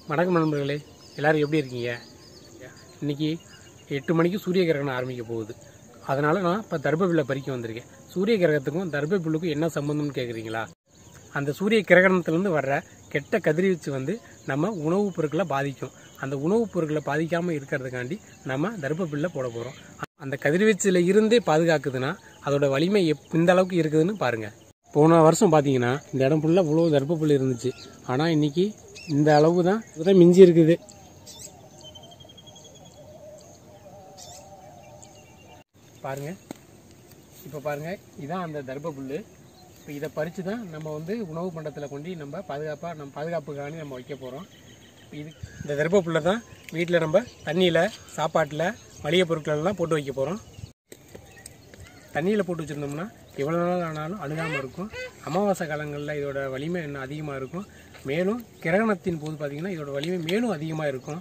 வணக்கம் நண்பர்களே எல்லாரும் எப்படி இருக்கீங்க இன்னைக்கு எட்டு மணிக்கு சூரிய கிரகணம் ஆரம்பிக்க போகுது அதனால நான் இப்போ தர்பபில்லை பறிக்க வந்திருக்கேன் சூரிய கிரகத்துக்கும் தர்பபில்லுக்கும் என்ன சம்பந்தம்னு கேட்குறீங்களா அந்த சூரிய கிரகணத்திலேருந்து வர்ற கெட்ட கதிர்வீச்சு வந்து நம்ம உணவுப் பொருட்களை பாதிக்கும் அந்த உணவுப் பொருட்களை பாதிக்காமல் இருக்கிறதுக்காண்டி நம்ம தர்பபில்லை போட போகிறோம் அந்த கதிர்வீச்சில் இருந்தே பாதுகாக்குதுன்னா அதோட வலிமை எப் இந்த அளவுக்கு இருக்குதுன்னு பாருங்கள் போன வருஷம் பார்த்தீங்கன்னா இந்த இடம் ஃபுல்லாக இவ்வளோ தர்பப்புல் இருந்துச்சு ஆனால் இன்னைக்கு இந்த அளவு தான் இதுதான் மிஞ்சி இருக்குது பாருங்க இப்போ பாருங்க இதான் அந்த தர்பப்புல் இப்போ இதை பறித்து தான் நம்ம வந்து உணவு பண்டத்தில் கொண்டு நம்ம பாதுகாப்பாக நம்ம பாதுகாப்புக்காண்டி நம்ம வைக்க போகிறோம் இது இந்த தர்பப்புல்லை தான் வீட்டில் நம்ம தண்ணியில் சாப்பாட்டில் மளிகை பொருட்கள் எல்லாம் போட்டு வைக்க போகிறோம் தண்ணியில் போட்டு வச்சுருந்தோம்னா எவ்வளோ நாள் ஆனாலும் அணுகாமல் இருக்கும் அமாவாசை காலங்களில் இதோட வலிமை இன்னும் அதிகமாக இருக்கும் மேலும் கிரகணத்தின் போது பார்த்திங்கன்னா இதோட வலிமை மேலும் அதிகமாக இருக்கும்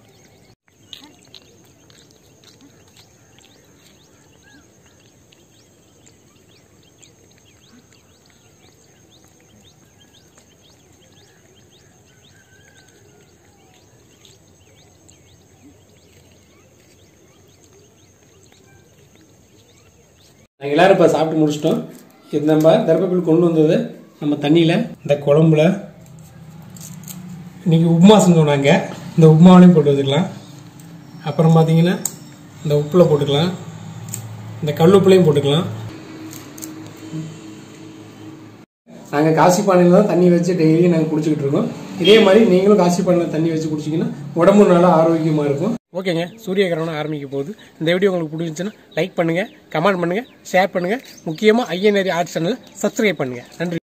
நாங்கள் எல்லாரும் இப்போ சாப்பிட்டு முடிச்சிட்டோம் இது நம்ம தர்பப்புல் கொண்டு வந்தது நம்ம தண்ணியில் இந்த குழம்புல இன்னைக்கு உப்புமா செஞ்சோம் நாங்கள் இந்த உப்புமாவிலையும் போட்டு வச்சுக்கலாம் அப்புறம் பார்த்தீங்கன்னா இந்த உப்பில் போட்டுக்கலாம் இந்த கல் உப்புலையும் போட்டுக்கலாம் நாங்கள் காசி பானையில் தான் தண்ணி வச்சு டெய்லியும் நாங்கள் குடிச்சிக்கிட்டு இருக்கோம் இதே மாதிரி நீங்களும் காசி பானையில் தண்ணி வச்சு குடிச்சிங்கன்னா உடம்பு நல்லா ஆரோக்கியமாக இருக்கும் ஓகேங்க சூரிய கிரகணம் ஆரம்பிக்க போகுது இந்த வீடியோ உங்களுக்கு பிடிச்சிருந்துச்சுன்னா லைக் பண்ணுங்கள் கமெண்ட் பண்ணுங்கள் ஷேர் பண்ணுங்கள் முக்கியமாக ஐஎன்ஆரி ஆர்ட் சேனலை சப்ஸ்கிரைப் பண்ணுங்கள் நன்றி